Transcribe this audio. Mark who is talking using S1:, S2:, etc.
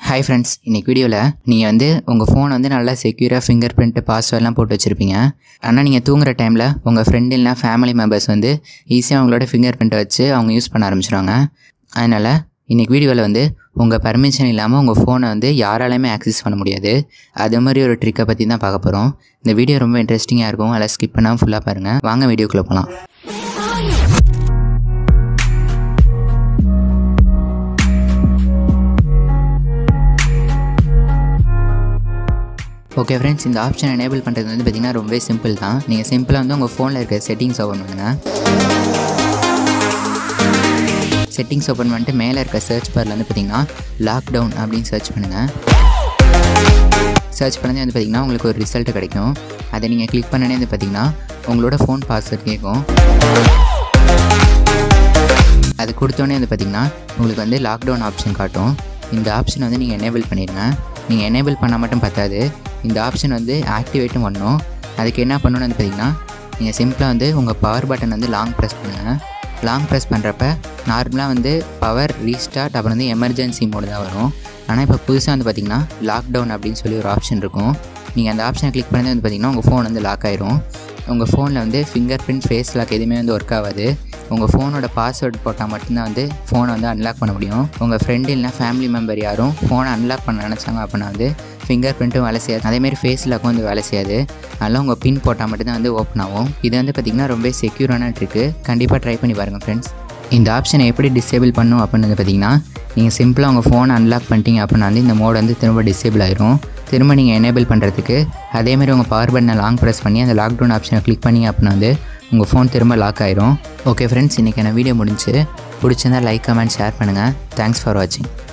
S1: hi friends இன்னைக்கு வீடியோவில் நீங்கள் வந்து உங்கள் ஃபோன் வந்து நல்லா செக்யூராக ஃபிங்கர் பிரிண்ட்டு பாஸ்வேர்ட்லாம் போட்டு வச்சுருப்பீங்க ஆனால் நீங்கள் தூங்குற டைமில் உங்கள் ஃப்ரெண்டு இல்லைனா ஃபேமிலி மெம்பர்ஸ் வந்து ஈஸியாக அவங்களோட ஃபிங்கர் பிரிண்ட்டை வச்சு அவங்க யூஸ் பண்ண ஆரம்பிச்சிடுவாங்க அதனால் இன்றைக்கி வீடியோவில் வந்து உங்கள் பர்மிஷன் இல்லாமல் உங்கள் ஃபோனை வந்து யாராலையுமே ஆக்சஸ் பண்ண முடியாது அது மாதிரி ஒரு ட்ரிக்கை பற்றி தான் பார்க்க போகிறோம் இந்த வீடியோ ரொம்ப இன்ட்ரெஸ்டிங்காக இருக்கும் அதில் ஸ்கிப் பண்ணாமல் ஃபுல்லாக பாருங்கள் வாங்க வீடியோக்குள்ளே போகலாம் ஓகே ஃப்ரெண்ட்ஸ் இந்த ஆப்ஷன் எனேபிள் பண்ணுறது வந்து பார்த்திங்கன்னா ரொம்பவே சிம்பிள் தான் நீங்கள் சிம்பிளாக வந்து உங்கள் ஃபோனில் இருக்க செட்டிங்ஸ் ஓப்பன் பண்ணுங்கள் செட்டிங்ஸ் ஓப்பன் பண்ணிட்டு மேலே இருக்க சர்ச் பாரில் வந்து பார்த்திங்கன்னா லாக்டவுன் அப்படின்னு சர்ச் பண்ணுங்கள் சர்ச் பண்ணதே வந்து பார்த்திங்கன்னா உங்களுக்கு ஒரு ரிசல்ட் கிடைக்கும் அதை நீங்கள் கிளிக் பண்ணனே வந்து பார்த்திங்கன்னா உங்களோட ஃபோன் பாஸ்வேர்ட் கேட்கும் அது கொடுத்தோன்னே வந்து பார்த்திங்கன்னா உங்களுக்கு வந்து லாக்டவுன் ஆப்ஷன் காட்டும் இந்த ஆப்ஷன் வந்து நீங்கள் எனேபிள் பண்ணிடுங்க நீங்கள் எனேபிள் பண்ணால் மட்டும் பத்தாது இந்த ஆப்ஷன் வந்து ஆக்டிவேட்டும் பண்ணணும் அதுக்கு என்ன பண்ணணும்னு வந்து பார்த்திங்கன்னா நீங்கள் சிம்பிளாக வந்து உங்கள் பவர் பட்டன் வந்து லாங் ப்ரெஸ் பண்ணுங்கள் லாங் ப்ரெஸ் பண்ணுறப்ப நார்மலாக வந்து பவர் ரீஸ்டார்ட் அப்புறம் வந்து எமர்ஜென்சி மோடு தான் வரும் ஆனால் இப்போ புதுசாக வந்து பார்த்திங்கன்னா லாக்டவுன் அப்படின்னு சொல்லி ஒரு ஆப்ஷன் இருக்கும் நீங்கள் அந்த ஆப்ஷனை கிளிக் பண்ணது வந்து பார்த்திங்கன்னா உங்கள் ஃபோன் வந்து லாக் ஆயிரும் உங்கள் ஃபோனில் வந்து ஃபிங்கர் பிரிண்ட் ஃபேஸ் லாக் எதுவுமே வந்து ஒர்க் ஆகாது உங்கள் ஃபோனோட பாஸ்வேர்டு போட்டால் மட்டும்தான் வந்து ஃபோனை வந்து அன்லாக் பண்ண முடியும் உங்கள் ஃப்ரெண்டு இல்லைனா ஃபேமிலி மெம்பர் யாரும் ஃபோனை அன்லாக் பண்ண நினச்சாங்க அப்படின்னா வந்து ஃபிங்கர் பிரிண்ட்டும் வேலை செய்யாது அதேமாரி ஃபேஸ் லாக்கும் வந்து வேலை செய்யாது அதெல்லாம் உங்கள் பின் போட்டால் மட்டும்தான் வந்து ஓப்பன் ஆகும் இது வந்து பார்த்திங்கன்னா ரொம்ப செக்யூரான ட்ரிக்கு கண்டிப்பாக ட்ரை பண்ணி பாருங்கள் ஃப்ரெண்ட்ஸ் இந்த ஆப்ஷனை எப்படி டிசேபிள் பண்ணும் அப்படின்னு வந்து பார்த்திங்கன்னா நீங்கள் சிம்பிளாக உங்கள் ஃபோனை அன்லாக் பண்ணிட்டீங்க அப்படின்னா வந்து இந்த மோட் வந்து திரும்ப டிசேபிள் ஆயிரும் திரும்ப நீங்கள் எனேபிள் பண்ணுறதுக்கு அதேமாதிரி உங்கள் பவர் பட்டனை லாங் ப்ரெஸ் பண்ணி அந்த லாக்டவுன் ஆப்ஷனை கிளிக் பண்ணி அப்படின்னா வந்து உங்கள் ஃபோன் திரும்ப லாக் ஆயிரும் ஓகே ஃப்ரெண்ட்ஸ் இன்றைக்கான வீடியோ முடிஞ்சு பிடிச்சிருந்தா லைக் கமெண்ட் ஷேர் பண்ணுங்கள் தேங்க்ஸ் ஃபார் வாட்சிங்